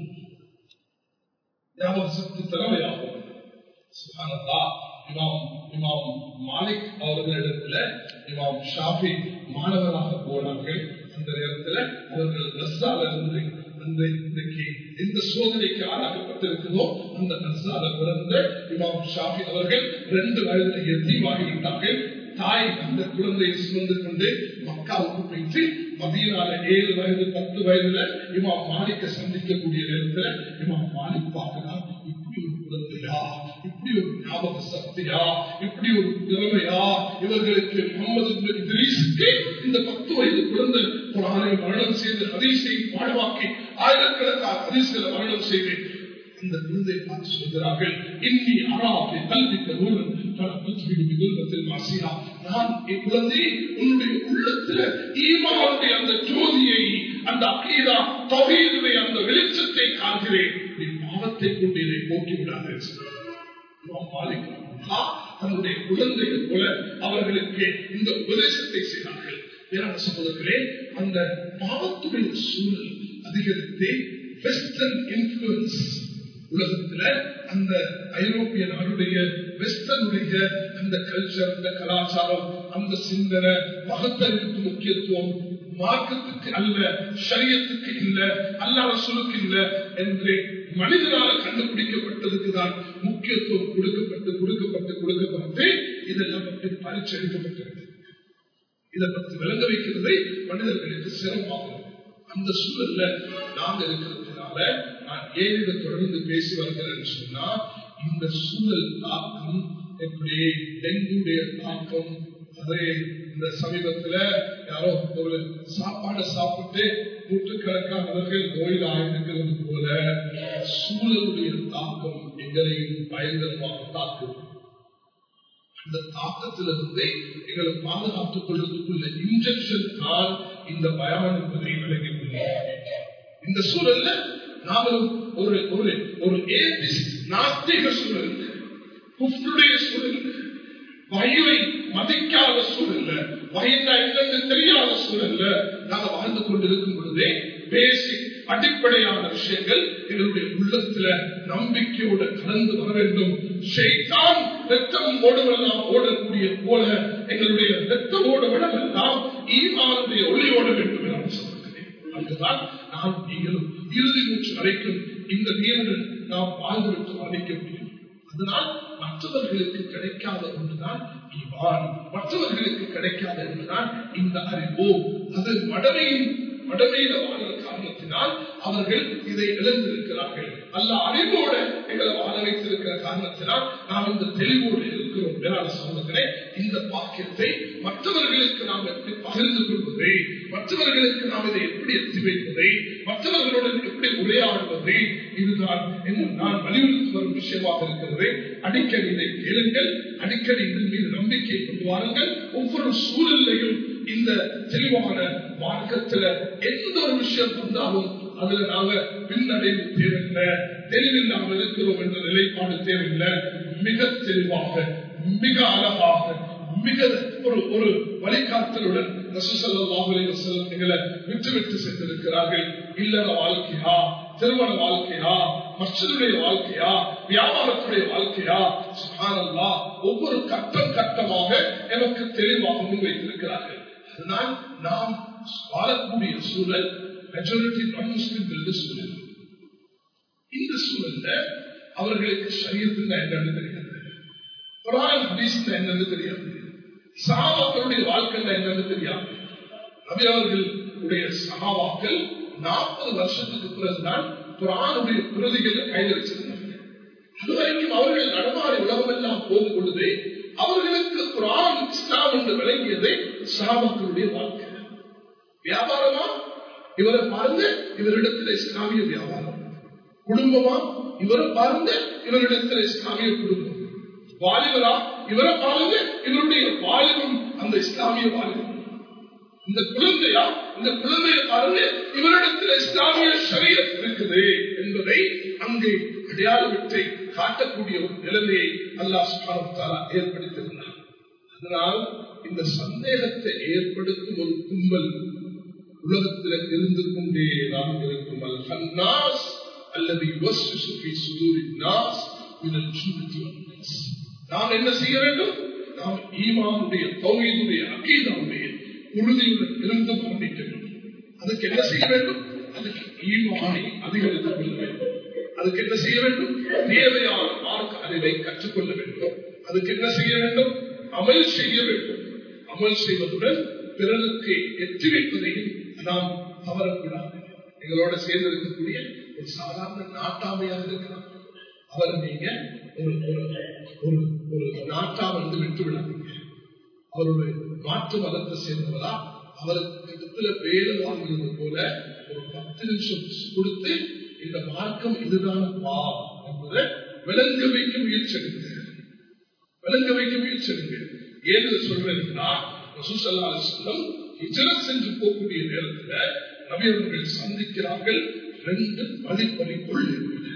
ஞாபக சக்தி திறமையாகும் சுகானதா இமாம் இமாம் மாலிக் அவர்களிடத்துல இமாம் ஷாஃபி மாணவராக போனார்கள் அந்த நேரத்துல அவர்கள் ரஸ்ஸால இருந்து அந்த இன்றைக்கு எந்த சோதனைக்கு ஆளாக்கப்பட்டிருக்கிறதோ அந்த நசால பிறந்த இமாம் ஷாஃபி அவர்கள் ரெண்டு வயதுல எத்தீவாகிவிட்டார்கள் தாய் அந்த குழந்தையை சுமந்து கொண்டு மக்காவுக்கு போயிட்டு மதியனால ஏழு வயது பத்து வயதுல இமாம் மாலிக்க சந்திக்கக்கூடிய நேரத்துல இமாம் மாலிக் பார்க்கலாம் இப்படி ஒரு குழந்தையா இப்படி ஒரு ஞாபக சக்தியா இப்படி ஒரு திறமையா இவர்களுக்கு முகமது இத்ரீஸுக்கு இந்த பத்து வயது குழந்தை குரானை மரணம் செய்து ஹதீஸை பாடமாக்கி ஆயிரக்கணக்கான ஹதீஸ்களை மரணம் செய்து அந்த குழந்தை பார்த்து சொல்கிறார்கள் இன்னி அறாவை கல்விக்க நூலன் பல புத்துவிடுவதில் மாசியா நான் என் குழந்தை உன்னுடைய உள்ளத்துல ஈமாவுடைய அந்த ஜோதியை அந்த அக்கீதா தொகையினுடைய அந்த வெளிச்சத்தை காண்கிறேன் நீ பாவத்தை கொண்டு இதை போக்கி விடாது தன்னுடைய குழந்தைகள் போல அவர்களுக்கு இந்த உபதேசத்தை செய்தார்கள் வேறான சகோதரர்களே அந்த பாவத்துடைய சூழல் அதிகரித்து வெஸ்டர்ன் இன்ஃபுளுன்ஸ் உலகத்துல அந்த ஐரோப்பிய நாடுடைய வெஸ்டர்னுடைய அந்த கல்ச்சர் அந்த கலாச்சாரம் அந்த சிந்தனை மகத்தறிவுக்கு முக்கியத்துவம் மார்க்கத்துக்கு அல்ல சரியத்துக்கு இல்ல அல்லாத சுருக்கு இல்ல என்று மனிதனால கண்டுபிடிக்கப்பட்டதுக்கு தான் முக்கியத்துவம் கொடுக்கப்பட்டு கொடுக்கப்பட்டு கொடுக்கப்பட்டு இதெல்லாம் பற்றி பரிச்சு அளிக்கப்பட்டிருக்கு இதை பற்றி விளங்க வைக்கிறதை மனிதர்களுக்கு சிரமமாகும் அந்த சூழல்ல நாங்க இருக்கிறதுனால நான் ஏன் இதை தொடர்ந்து பேசி வருகிறேன்னு சொன்னா இந்த சூழல் தாக்கம் எப்படி டெங்குடைய தாக்கம் அதே இந்த சமீபத்துல யாரோ ஒரு சாப்பாடு சாப்பிட்டு நூற்றுக்கணக்கானவர்கள் நோயில் ஆயிருக்கிறது போல சூழலுடைய தாக்கம் எங்களையும் பயங்கரமாக தாக்கும் அந்த தாக்கத்திலிருந்து எங்களை பாதுகாத்துக் கொள்வதற்குள்ள இன்ஜெக்ஷன் தான் இந்த பயம் என்பதை விளங்கி இந்த சூழல்ல நாங்களும் ஒரு ஒரு ஒரு ஏபிஸ்ட் நாத்திக சூழல் குஃப்ருடைய சூழல் வயலை மதிக்காத சூழல்ல வகைன்னா என்னன்னு தெரியாத சூழல்ல நாங்க வாழ்ந்து கொண்டிருக்கும் பொழுதே பேசிக் அடிப்படையான விஷயங்கள் எங்களுடைய உள்ளத்துல நம்பிக்கையோட கலந்து வர வேண்டும் ஷெய்தான் ரத்தம் ஓடுவெல்லாம் ஓடக்கூடிய போல எங்களுடைய ரத்தம் ஓடுவெல்லாம் ஈமானுடைய ஒளி ஓட வேண்டும் என்று நான் சொல்கிறேன் அதுதான் நாம் நீங்களும் இறுதி மூச்சு வரைக்கும் இந்த நீருடன் நாம் வாழ்ந்துவிட்டு மரணிக்க முடியும் அதனால் மற்றவர்களுக்கு கிடைக்காத ஒன்றுதான் ஈவான் மற்றவர்களுக்கு கிடைக்காத ஒன்றுதான் இந்த அறிவோ அது மடமையின் மடமையில வாழ்கிற காரணத்தினால் அவர்கள் இதை இழந்திருக்கிறார்கள் அல்ல அறிவோட எங்களை வாழ வைத்திருக்கிற காரணத்தினால் நாம் இந்த தெளிவோடு இருக்கிறோம் வேளாண் சமூகத்திலே இந்த பாக்கியத்தை மற்றவர்களுக்கு நாம் எப்படி பகிர்ந்து கொள்வதை மற்றவர்களுக்கு நாம் இதை எப்படி எத்தி வைப்பதை மற்றவர்களுடன் எப்படி உரையாடுவதை இதுதான் என்ன நான் வலியுறுத்தி வரும் விஷயமாக இருக்கிறது அடிக்கடி இதை கேளுங்கள் அடிக்கடி இதன் மீது நம்பிக்கை கொண்டு வாருங்கள் ஒவ்வொரு சூழலையும் இந்த தெளிவான மார்க்கத்துல எந்த ஒரு விஷயம் வந்தாலும் அதுல நாங்க பின்னடைவு தேவையில்லை தெளிவில்லாமல் இருக்கிறோம் என்ற நிலைப்பாடு தேவையில்லை மிக தெளிவாக மிக அழகாக மிக ஒரு ஒரு வழிகாட்டலுடன் எங்களை விட்டு விட்டு சென்றிருக்கிறார்கள் இல்லற வாழ்க்கையா திருமண வாழ்க்கையா மற்றனுடைய வாழ்க்கையா வியாபாரத்துடைய வாழ்க்கையா சுகானல்லா ஒவ்வொரு கட்டம் கட்டமாக எனக்கு தெளிவாக முன்வைத்திருக்கிறார்கள் அதனால் நாம் வாழக்கூடிய சூழல் மெஜாரிட்டி நான் முஸ்லிம்களுடைய சூழல் இந்த சூழல்ல அவர்களுக்கு சரியத்துல என்னன்னு தெரியாது குரான் ஹதீஸ்ல என்னன்னு தெரியாது சகாபாக்களுடைய வாழ்க்கையில என்னன்னு தெரியாது நபி அவர்களுடைய சகாபாக்கள் நாற்பது வருஷத்துக்கு பிறகுதான் குரானுடைய பிரதிகளை கையில் வச்சிருந்தாங்க அது வரைக்கும் அவர்கள் நடமாறி உலகம் எல்லாம் போகும் பொழுது அவர்களுக்கு குரான் இஸ்லாம் என்று விளங்கியது சகாபாக்களுடைய வாழ்க்கை வியாபாரமா இவரை பாருங்க இவரிடத்தில் இஸ்லாமிய வியாபாரம் குடும்பமா இவரை பாருங்க இவரிடத்தில் இஸ்லாமிய குடும்பம் வாலிபரா இவரை பாருங்க இவருடைய வாலிபம் அந்த இஸ்லாமிய வாலிபம் இந்த குழந்தையா இந்த குழந்தைய பாருங்க இவரிடத்தில் இஸ்லாமிய சரியத் இருக்குது என்பதை அங்கே அடையாளவிட்டை காட்டக்கூடிய ஒரு நிலைமையை அல்லாஹ் சுகாரத்தாலா ஏற்படுத்தியிருந்தார் அதனால் இந்த சந்தேகத்தை ஏற்படுத்தும் ஒரு கும்பல் உலகத்தில் இருந்து கொண்டேதான் இருக்கும் அல் ஹன்னாஸ் அல்லது நாம் என்ன செய்ய வேண்டும் நாம் ஈமானுடைய தௌஹீதுடைய அகீதாவுடைய உறுதியுடன் இருந்து கவனிக்க வேண்டும் அதுக்கு என்ன செய்ய வேண்டும் அதுக்கு ஈமானை அதிகரித்துக் கொள்ள வேண்டும் அதுக்கு என்ன செய்ய வேண்டும் தேவையான மார்க் அறிவை கற்றுக்கொள்ள வேண்டும் அதுக்கு என்ன செய்ய வேண்டும் அமல் செய்ய வேண்டும் அமல் செய்வதுடன் பிறருக்கு எட்டி வைப்பதையும் நாம் தவறக்கூடாது எங்களோட சேர்ந்து இருக்கக்கூடிய ஒரு சாதாரண நாட்டாமையாக இருக்கிறார் அவர் நீங்க ஒரு ஒரு ஒரு நாட்டா வந்து விட்டு விடாதீங்க அவருடைய மாற்று மதத்தை சேர்ந்தவரா அவருக்கு இடத்துல வேலை வாங்குறது போல ஒரு பத்து நிமிஷம் கொடுத்து இந்த மார்க்கம் இதுதான் வா என்பதை விளங்க வைக்க முயற்சி எடுங்க விளங்க வைக்க முயற்சி எடுங்க ஏன்னு சொல்றேன்னா சொல்லம் இஜரம் சென்று போகக்கூடிய நேரத்துல நபியவர்கள் சந்திக்கிறார்கள் ரெண்டு பலிப்பலிக்குள்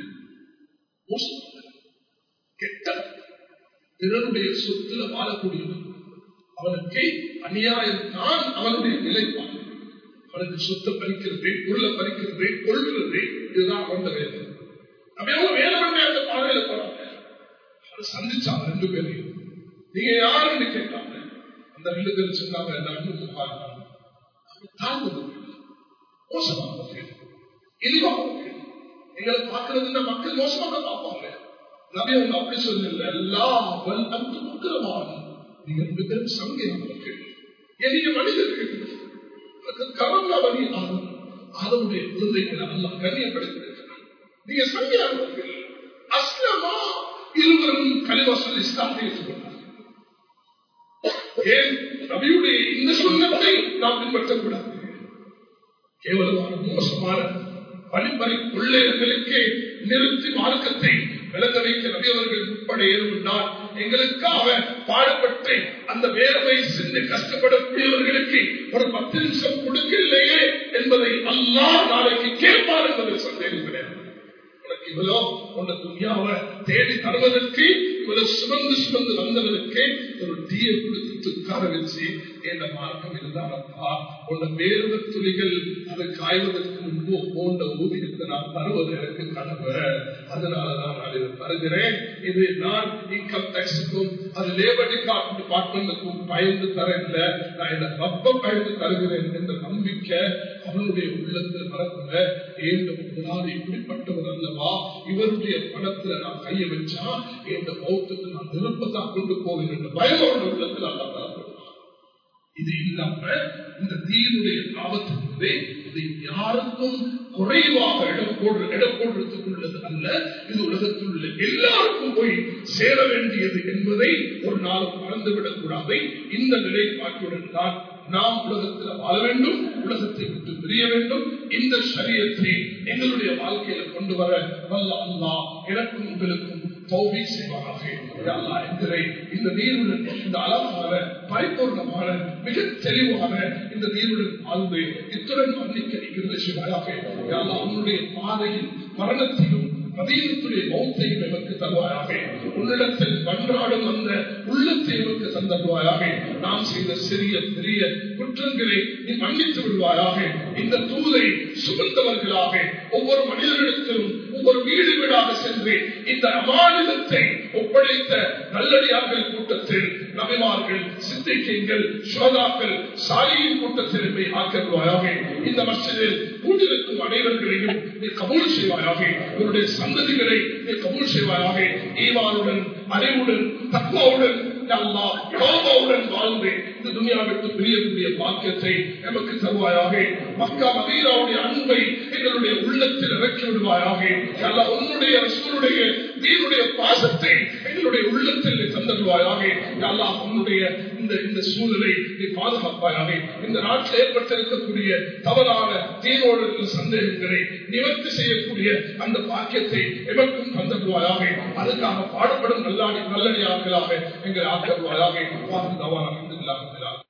கெட்ட பிறருடைய சொத்துல வாழக்கூடியவன் அவனுக்கு அநியாயம் தான் அவனுடைய நிலைப்பாடு அவனுக்கு சொத்தை பறிக்கிறது பொருளை பறிக்கிறது கொள்கிறது இதுதான் அவன் வேலை அப்படியே வேலை பண்ண அந்த பாதையில போறாங்க அதை சந்திச்சாங்க ரெண்டு பேரையும் நீங்க யாருன்னு கேட்டாங்க அந்த ரெண்டு பேரும் சொன்னாங்க நான் தாழ்ந்தது மோசமானவர்கள் இழிவானவர்கள் எங்களை பார்க்கறதுன்னா மக்கள் மோசமாக பார்ப்பாங்க நபி அவங்க அப்படி சொல்லல எல்லா வல் அந்த உக்கிரமான நீங்க ரெண்டு பேரும் சங்கையானவர்கள் எளிய மனிதர்கள் கவர்ல வழி ஆகும் அதனுடைய குழந்தைகளை எல்லாம் கண்ணியப்படுத்திருக்கிறார் நீங்க சங்கையானவர்கள் அஸ்லமா இருவரும் கலிவாசல் இஸ்லாத்தை ஏற்றுக்கொண்டார் ஏன் நபியுடைய இந்த சுண்ணத்தை நாம் பின்பற்றக்கூடாது கேவலமான மோசமான வழிபறி கொள்ளையர்களுக்கு நிறுத்தி மார்க்கத்தை விளங்க வைக்க நபி அவர்கள் உட்பட ஏற்பட்டால் எங்களுக்காக பாடுபட்டு அந்த வேர்வை சென்று கஷ்டப்படக்கூடியவர்களுக்கு ஒரு பத்து நிமிஷம் கொடுக்கலையே என்பதை அல்லா நாளைக்கு கேட்பார் என்பதில் சந்தேகம் கிடையாது உனக்கு இவ்வளோ உன்னை துணியாவை தேடி தருவதற்கு இவ்வளவு சுமந்து சுமந்து வந்தவனுக்கு ஒரு டீயை கொடுத்து உட்கார வச்சு என்ற மார்க்கம் இதுதானப்பா உள்ள வேறு துளிகள் அது காய்வதற்கு முன்பு போன்ற ஊதியத்தை நான் தருவது எனக்கு கடமை அதனாலதான் நான் இதை தருகிறேன் இது நான் இன்கம் டேக்ஸுக்கும் அது லேபர் டிபார்ட்மெண்ட்டுக்கும் பயந்து தரல நான் இந்த ரப்பம் பயந்து தருகிறேன் என்ற நம்பிக்கை அவனுடைய உள்ளத்தில் வரக்குள்ள ஏந்த முதலாளி இப்படிப்பட்டவர் அல்லவா இவருடைய பணத்துல நான் கையை வச்சா எந்த பௌத்தத்தை நான் நிரப்பத்தான் கொண்டு போவேன் என்ற பயம் அவருடைய உள்ளத்தில் அல்ல இது இல்லாம இந்த தீனுடைய லாபத்து என்பது இது யாருக்கும் குறைவாக இடம் போடுற இடம் போடுறதுக்கு உள்ளது அல்ல இது உலகத்தில் உள்ள எல்லாருக்கும் போய் சேர வேண்டியது என்பதை ஒரு நாள் மறந்துவிடக் கூடாது இந்த நிலைப்பாட்டுடன் தான் நாம் உலகத்தில் வாழ வேண்டும் உலகத்தை விட்டு பிரிய வேண்டும் இந்த சரியத்தை எங்களுடைய வாழ்க்கையில கொண்டு வர வல்ல அல்லா எனக்கும் உங்களுக்கும் தௌபி செய்வாராக என்கிறை இந்த நீருடன் இந்த அழகான பரிபூர்ணமான மிக தெளிவான இந்த நீருடன் வாழ்ந்து இத்துடன் மன்னிக்க இருக்கிறது சிவாயாக உன்னுடைய பாதையில் மரணத்தையும் மதீனத்துடைய மௌத்தையும் எமக்கு தருவாயாக உன்னிடத்தில் பன்றாடும் அந்த உள்ளத்தை எமக்கு தந்தருவாயாக நாம் செய்த சிறிய பெரிய குற்றங்களை நீ மன்னித்து விடுவாயாக இந்த தூதை சுமந்தவர்களாக ஒவ்வொரு மனிதனிடத்திலும் ஒவ்வொரு வீடு வீடாக சென்று இந்த அமானிதத்தை ஒப்படைத்த நல்லடியார்கள் கூட்டத்தில் நபிமார்கள் சித்திகைகள் சோதாக்கள் சாலியின் கூட்டத்தில் என்னை ஆக்கிடுவாயாக இந்த மசிதில் கூட்டிருக்கும் அனைவர்களையும் நீ கபூல் செய்வாயாக உன்னுடைய சந்ததிகளை நீ கபூல் செய்வாயாக ஈவானுடன் அறிவுடன் தத்மாவுடன் யோகாவுடன் வாழ்ந்து இந்த துணியாவிற்கு பிரியக்கூடிய பாக்கியத்தை நமக்கு தருவாயாக மக்கா மதீராவுடைய அன்பை எங்களுடைய உள்ளத்தில் இறக்கி விடுவாயாக அல்ல உன்னுடைய ரசூலுடைய நீருடைய பாசத்தை எங்களுடைய உள்ளத்தில் தந்தருவாயாக அல்லா உன்னுடைய இந்த இந்த சூழலை நீ பாதுகாப்பாயாக இந்த நாட்டில் ஏற்பட்டிருக்கக்கூடிய தவறான தீரோடு சந்தேகங்களை நிவர்த்தி செய்யக்கூடிய அந்த பாக்கியத்தை எவருக்கும் தந்தருவாயாக அதுக்காக பாடுபடும் நல்லாடி நல்லடியார்களாக எங்களை ஆக்கருவாயாக வாழ்ந்து தவறாக